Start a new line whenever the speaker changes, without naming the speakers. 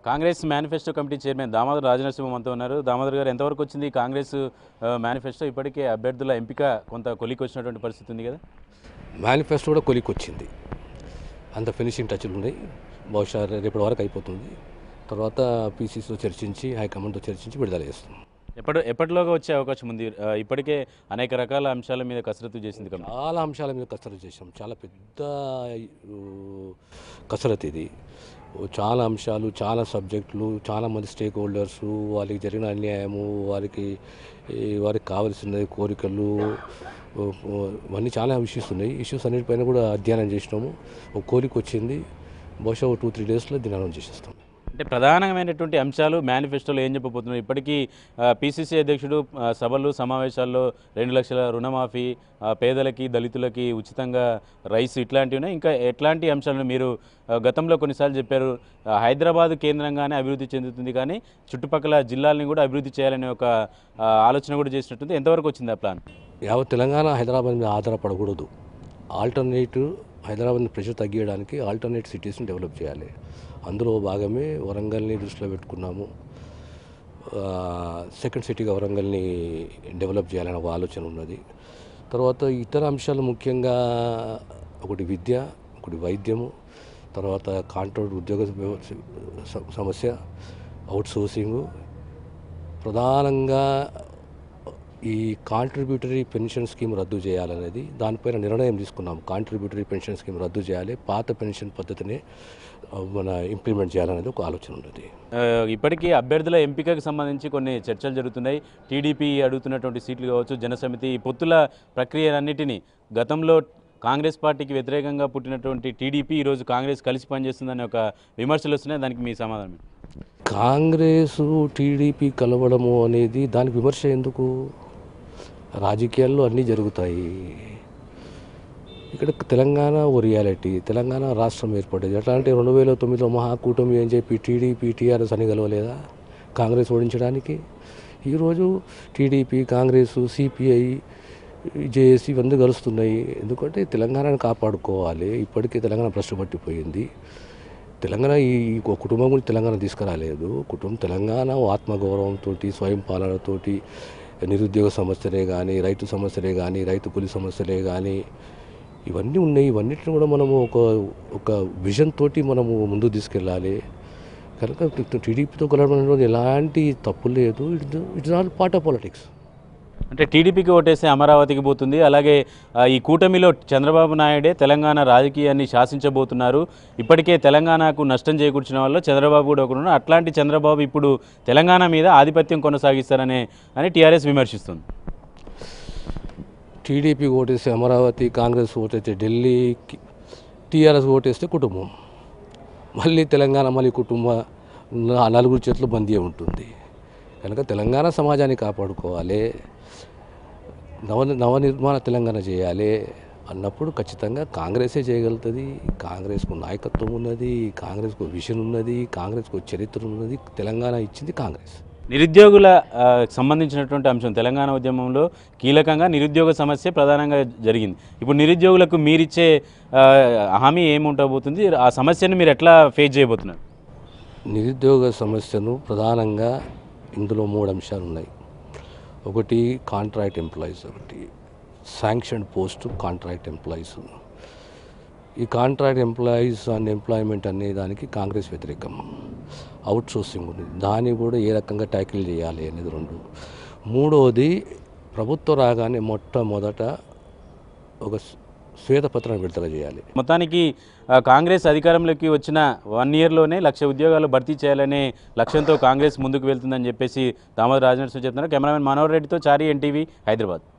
Congress manifesto committee chairman Damodar Rajanarasimha మనతో ఉన్నారు దామోదర్ గారు ఎంతవరకు వచ్చింది కాంగ్రెస్ ఆ, మేనిఫెస్టో ఇప్పటికే అభ్యర్థుల ఎంపిక కొంత కొలికి వచ్చినటువంటి పరిస్థితి ఉంది కదా
మేనిఫెస్టో కూడా కొలికి వచ్చింది అంత ఫినిషింగ్ టచ్లు ఉన్నాయి బహుశా రేపటి వరకు అయిపోతుంది తర్వాత పీసీసీతో చర్చించి హైకమాండ్తో చర్చించి విడుదల చేస్తాం
ఎప్పటి ఎప్పటిలోగా వచ్చే అవకాశం ఉంది ఆ, ఇప్పటికే అనేక రకాల అంశాల మీద కసరత్తు చేసింది కమిటీ
చాలా అంశాల మీద కసరత్తు చేసాం చాలా పెద్ద ఊ, కసరత్తు ఇది ఓ చాలా అంశాలు చాలా సబ్జెక్టులు చాలా మంది స్టేక్ హోల్డర్స్ వాళ్ళకి జరిగిన అన్యాయము వారికి ఈ, వారికి కావలసిన కోరికలు ఓ, ఓ, ఇవన్నీ చాలా ఇష్యూస్ ఉన్నాయి ఇష్యూస్ అన్నిటిపైన కూడా అధ్యయనం చేసినాము ఒక కోరిక వచ్చింది బహుశా ఒక టూ త్రీ డేస్లో దీన్ని అనౌన్స్ చేసేస్తాం
అంటే ప్రధానమైనటువంటి అంశాలు మేనిఫెస్టోలో ఏం చెప్పబోతున్నారు ఇప్పటికీ పిసిసి అధ్యక్షుడు ఆ, సభలు సమావేశాల్లో రెండు లక్షల రుణమాఫీ ఆ, పేదలకి దళితులకి ఉచితంగా రైస్ ఇట్లాంటివి ఉన్నాయి ఇంకా ఎట్లాంటి అంశాలను మీరు ఆ, గతంలో కొన్నిసార్లు చెప్పారు ఆ, హైదరాబాద్ కేంద్రంగానే అభివృద్ధి చెందుతుంది కానీ చుట్టుపక్కల జిల్లాలని కూడా అభివృద్ధి చేయాలనే ఒక ఆ, ఆలోచన కూడా చేసినట్టుంది ఎంతవరకు వచ్చింది ఆ ప్లాన్
యావత్ తెలంగాణ హైదరాబాద్ మీద ఆధారపడకూడదు ఆల్టర్నేటివ్ హైదరాబాద్ని ప్రెషర్ తగ్గించడానికి ఆల్టర్నేట్ సిటీస్ని డెవలప్ చేయాలి అందులో భాగమే వరంగల్ని దృష్టిలో పెట్టుకున్నాము సెకండ్ సిటీగా వరంగల్ని డెవలప్ చేయాలనే ఒక ఆలోచన ఉన్నది తర్వాత ఇతర అంశాలు ముఖ్యంగా ఒకటి విద్య ఒకటి వైద్యము తర్వాత కాంట్రాక్ట్ ఉద్యోగ వ్యవ- స- సమస్య అవుట్ సోర్సింగు ప్రధానంగా ఈ కాంట్రిబ్యూటరీ పెన్షన్ స్కీమ్ రద్దు చేయాలనేది దానిపైన నిర్ణయం తీసుకున్నాం కాంట్రిబ్యూటరీ పెన్షన్ స్కీమ్ రద్దు చేయాలి పాత పెన్షన్ పద్ధతిని ఆ, మన ఇంప్లిమెంట్ చేయాలనేది ఒక ఆలోచన ఉన్నది
ఆ, ఇప్పటికీ అభ్యర్థుల ఎంపికకు సంబంధించి కొన్ని చర్చలు జరుగుతున్నాయి టీడీపీ అడుగుతున్నటువంటి సీట్లు కావచ్చు జనసమితి ఈ పొత్తుల ప్రక్రియలన్నిటినీ గతంలో కాంగ్రెస్ పార్టీకి వ్యతిరేకంగా పుట్టినటువంటి టీడీపీ ఈరోజు కాంగ్రెస్ కలిసి పనిచేస్తుందనే ఒక విమర్శలు వస్తున్నాయి దానికి మీ సమాధానం ఏంటి?
కాంగ్రెస్ టీడీపీ కలవడము అనేది దానికి విమర్శ ఎందుకు రాజకీయాల్లో అన్నీ జరుగుతాయి ఇక్కడ తెలంగాణ ఓ రియాలిటీ తెలంగాణ రాష్ట్రం ఏర్పడేది ఎట్లా అంటే రెండు వేల తొమ్మిదిలో మహాకూటమి అని చెప్పి టీడీపీ టీఆర్ఎస్ అని కలవలేదా కాంగ్రెస్ ఓడించడానికి ఈరోజు టీడీపీ కాంగ్రెస్ సిపిఐ జేఏసీ ఇవన్నీ కలుస్తున్నాయి ఎందుకంటే తెలంగాణను కాపాడుకోవాలి ఇప్పటికే తెలంగాణ భ్రష్టు పట్టిపోయింది తెలంగాణ ఈ ఈ ఒక కుటుంబం గురించి తెలంగాణ తీసుకురాలేదు కుటుంబం తెలంగాణ ఆత్మగౌరవంతో స్వయం పాలనతోటి నిరుద్యోగ సమస్యలే కానీ రైతు సమస్యలే కానీ రైతు కూలి సమస్యలే కానీ ఇవన్నీ ఉన్నాయి ఇవన్నిటిని కూడా మనము ఒక ఒక విజన్ తోటి మనము ముందుకు తీసుకెళ్ళాలి కనుక టీడీపీతో కలవడంలో ఎలాంటి తప్పు లేదు it it's all part of politics
అంటే టీడీపీకి ఓటేస్తే అమరావతికి పోతుంది అలాగే ఆ, ఈ కూటమిలో చంద్రబాబు నాయుడే తెలంగాణ రాజకీయాన్ని శాసించబోతున్నారు ఇప్పటికే తెలంగాణకు నష్టం చేకూర్చిన వాళ్ళు చంద్రబాబు కూడా ఒకరు ఉన్నారు. అట్లాంటి చంద్రబాబు ఇప్పుడు తెలంగాణ మీద ఆధిపత్యం కొనసాగిస్తారనే అని టీఆర్ఎస్ విమర్శిస్తుంది
టీడీపీ ఓటేస్తే అమరావతి కాంగ్రెస్ ఓటేస్తే ఢిల్లీకి టీఆర్ఎస్ ఓటేస్తే కుటుంబం మళ్ళీ తెలంగాణ మళ్ళీ కుటుంబ నా- నలుగురు చేతులు బందీ ఉంటుంది కనుక తెలంగాణ సమాజాన్ని కాపాడుకోవాలి నవ నవనిర్మాణ తెలంగాణ చేయాలి అన్నప్పుడు ఖచ్చితంగా కాంగ్రెసే చేయగలుగుతుంది కాంగ్రెస్కు నాయకత్వం ఉన్నది కాంగ్రెస్కు విజన్ ఉన్నది కాంగ్రెస్కు చరిత్ర ఉన్నది తెలంగాణ ఇచ్చింది కాంగ్రెస్
నిరుద్యోగుల ఆ, సంబంధించినటువంటి అంశం తెలంగాణ ఉద్యమంలో కీలకంగా నిరుద్యోగ సమస్య ప్రధానంగా జరిగింది ఇప్పుడు నిరుద్యోగులకు మీరిచ్చే ఆ, హామీ ఏముంటబోతుంది ఆ సమస్యను మీరు ఎట్లా ఫేస్ చేయబోతున్నారు
నిరుద్యోగ సమస్యను ప్రధానంగా ఇందులో మూడు అంశాలు ఉన్నాయి ఒకటి కాంట్రాక్ట్ ఎంప్లాయీస్ ఒకటి శాంక్షన్ పోస్ట్ కాంట్రాక్ట్ ఎంప్లాయీస్ ఈ కాంట్రాక్ట్ ఎంప్లాయీస్ అండ్ ఎంప్లాయ్మెంట్ అనే దానికి కాంగ్రెస్ వ్యతిరేకం అవుట్ సోర్సింగ్ ఉంది దాన్ని కూడా ఏ రకంగా ట్యాకిల్ చేయాలి అనేది రెండు మూడవది ప్రభుత్వం రాగానే మొట్టమొదట ఒక శ్వేతపత్రం విడుదల చేయాలి
మొత్తానికి ఆ, కాంగ్రెస్ అధికారంలోకి వచ్చిన వన్ ఇయర్లోనే లక్ష ఉద్యోగాలు భర్తీ చేయాలనే లక్ష్యంతో కాంగ్రెస్ ముందుకు వెళ్తుందని చెప్పేసి దామోదర్ రాజనరసింహ చెప్తున్నారు కెమెరామెన్ మనోహర్ రెడ్డితో చారి ఎన్టీవీ హైదరాబాద్